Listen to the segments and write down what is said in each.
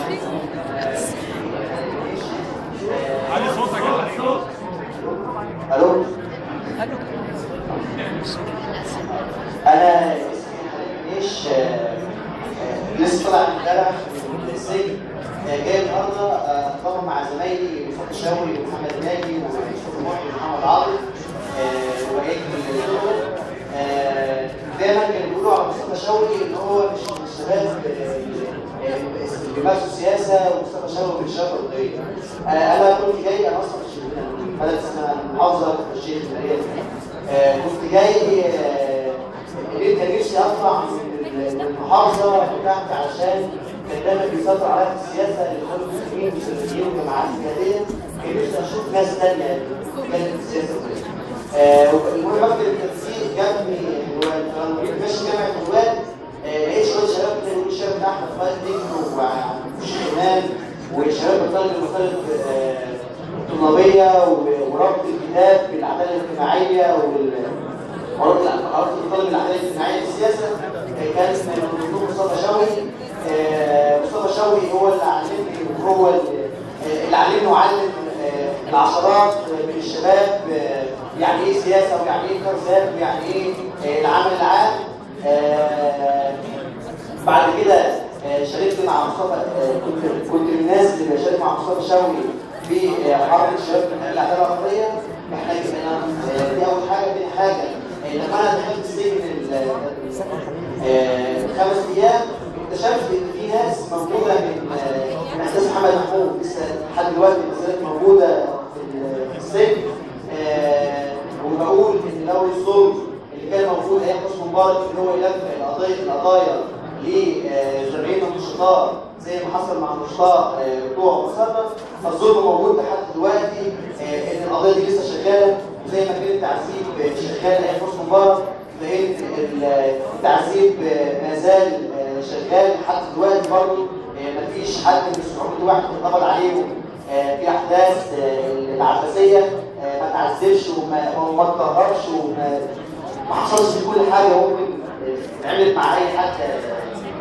علي صوتك يا علي الو انا اسمي حبيب جيش لسه طالع امبارح من السجن آه، جاي النهارده آه، اتفاهم مع زمايلي مصطفى شاوي ومحمد ناجي ويوسف محي ومحمد عاطف آه، وعيد الدكتور آه، دايما كانوا بيقولوا على مصطفى شاوي ان هو مش من الشباب آه، اللي بيمارسوا السياسه ومصطفى شاوي من الشباب الرياضيه انا كنت جاي انا اصلا مش من بلد اسمها محافظه في الشيخ المريض آه، كنت جاي آه، كان نفسي اطلع من المحافظه بتاعتي علشان كان دايما بيسيطر عليا في السياسه الاخوان المسلمين والسلفيين والجماعات السياسيه كان نفسي اشوف ناس ثانيه كانت في السياسه وكده. آه، المهم مكتب التنسيق جابني وانا ماشي جامعه الواد لقيت شويه شباب كده يقولوا الشباب ده احمد فؤاد نجم وشيخ امام وشباب الطالب المختلف آه، الطلابيه و- وربط الكتاب بالعداله الاجتماعيه وال وربط وربط الطالب بالعداله الاجتماعيه في السياسه آه، كان من الدكتور مصطفى شوقي آه، مصطفى شوقي هو اللي علمني وهو اللي آه، اللي علمني وعلم آه، العشرات من الشباب آه، يعني ايه سياسه ويعني ايه كارثات ويعني ايه آه، العمل العام آه، بعد كده آه، شاركت مع مصطفى آه، كنت كنت من الناس اللي بشارك مع مصطفى شوقي في آه، حركه الشباب من العداله الوطنيه احنا كنا آه، دي اول حاجه دي حاجه آه، لما انا دخلت السجن ال- آه، خمس ايام اكتشفت ان في ناس موجوده من آه، من اساس محمد محمود لسه لحد دلوقتي ما زالت موجوده في ال- في السجن آه، وبقول ان لو الظلم اللي كان موجود ايام حسني مبارك اللي هو يلفق القضايا القضايا لزمايلنا النشطاء زي ما حصل مع النشطاء آه، بتوع مصطفى فالظلم موجود لحد دلوقتي آه، ان القضيه دي لسه شغاله وزي ما كان التعذيب شغال ايام حسني مبارك لان التعذيب آه، ما زال آه، شغال لحد دلوقتي برضه آه، مفيش حد من الصعود واحد اتقبض عليهم آه، في احداث آه، العباسيه آه، ما تعذبش وما وما اتطهرش وما ما حصلش كل حاجه ممكن آه، اتعملت مع اي حد آه،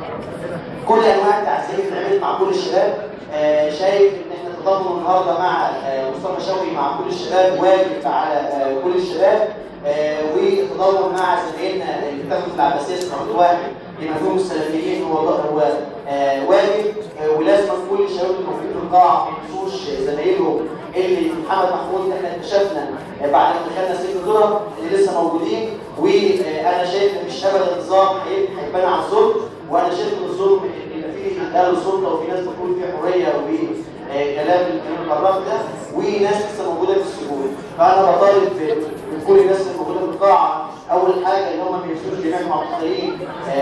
كل انواع التعذيب اتعملت مع كل الشباب آه، شايف ان احنا التضامن النهارده مع آه، مصطفى شوقي مع كل الشباب واجب على آه، كل الشباب آه، والتضامن مع زمايلنا اللي بتاخد العباسيه صفحه واحد لمفهوم السلفيين هو هو آه، واجب آه، ولازم كل الشباب الموجودين في القاعه ما ينسوش زمايلهم اللي محمد محمود احنا اكتشفنا آه، بعد ما دخلنا سجن الذره اللي لسه موجودين وانا شايف ان مش ابدا النظام هي- هيبان على الظلم وانا شايف ان الظلم ان يبقى في اهل سلطه وفي ناس بتكون في حريه وكلام الكلام البراق ده وناس لسه موجوده في السجون فانا بطالب من كل الناس اللي موجوده في القاعه اول حاجه ان هم ما ينسوش جميع المعتقلين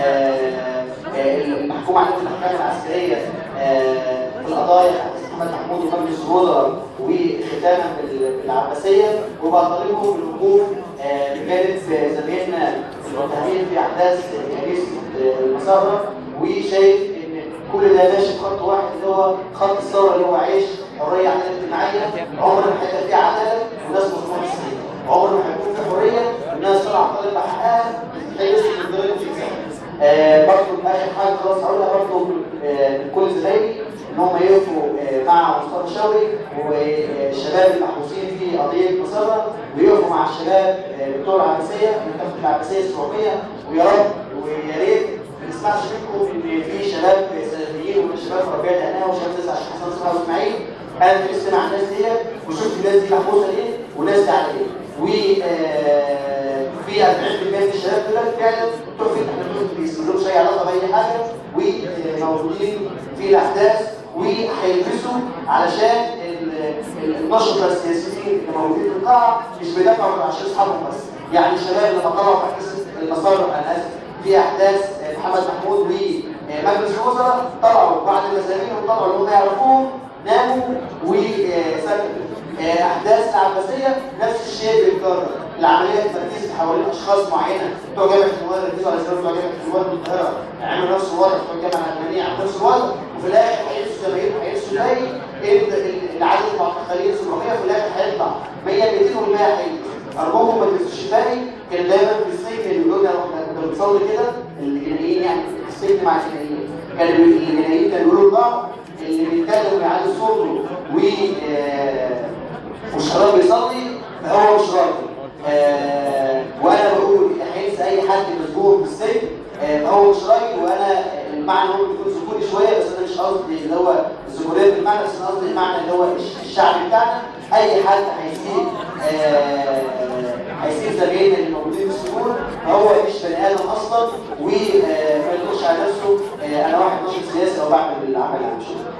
آه، آه، المحكوم عليهم في الاحكام العسكريه آه، في القضايا محمد محمود ومجلس الوزراء وختاما بال- بالعباسيه وبطالبهم بالوقوف آه، بجانب زمايلنا المتهمين في احداث كنيسه آه، المساره وشايف ان كل ده ماشي في خط واحد اللي هو خط الثوره اللي هو عيش حريه عداله اجتماعيه عمر ما هيبقى فيه عداله وناس مظلومه مسكين عمر ما هيكون في حريه والناس طالعه طالبه بحقها هيسكت الدرجه في آه برضه اخر حاجه خلاص هقولها برضه آه من كل زمايلي ان هم يقفوا آه مع مصطفى شوقي والشباب المحبوسين في قضيه مصره ويقفوا مع الشباب آه بتوع العباسيه اللي بتاخد العباسيه السعوديه ويا رب ويا ريت ما نسمعش منكم ان في شباب سلفيين وفي شباب ربيع دقناه وشباب لسه عشان حسن صلاح واسماعيل انا لسه مع الناس ديت وشفت الناس دي محبوسه ليه وناس دي على ايه وفي 40% من الشباب دول فعلا بتوع فتح ما بيسملوش اي علاقه باي حاجه وموجودين في الاحداث وهيلبسوا علشان ال- ال- النشطه السياسيين اللي موجودين في القاعه مش بيدافعوا عشان اصحابهم بس يعني الشباب لما طلعوا في احداث المسار انا اسف في احداث محمد محمود ومجلس الوزراء طلعوا بعد ما زميلهم طلعوا اللي هم يعرفوهم ناموا وسكتوا احداث العباسيه نفس الشيء بيتكرر العمليه تركيز حوالين اشخاص معينه بتوع جامعه الوزراء ركزوا على سبب بتوع جامعه الوزراء من القاهره عملوا نفس الوضع بتوع الجامعه الالمانيه عملوا نفس الوضع وفي الاخر هيقيسوا زمايلهم هيقيسوا زي ال- العدد المعتقلين 700 في الاخر هيطلع 100 200 وال 100 هيجي ارجوكم ما تنسوش الثاني كان دايما في السجن اللي بيقول لنا كنا بنصلي كده الجنائيين يعني في السجن مع الجنائيين كانوا الجنائيين كانوا يقولوا لبعض اللي بيتكلم ويعلي صوته و آه، والشباب بيصلي فهو مش راجل آه، وانا بقول هينسى اي حد مسجون في السجن آه، فهو مش راجل وانا المعنى هو بيكون ذكوري شويه بس انا مش قصدي اللي هو الذكوريه بالمعنى بس انا قصدي المعنى اللي هو الش- الشعبي بتاعنا اي حد هيسيب آه، هيسيب زمايلنا اللي موجودين في السجون فهو مش بني ادم اصلا وما يقولش على نفسه آه، انا واحد ناشط سياسي او بعمل العمل اللي عم شغل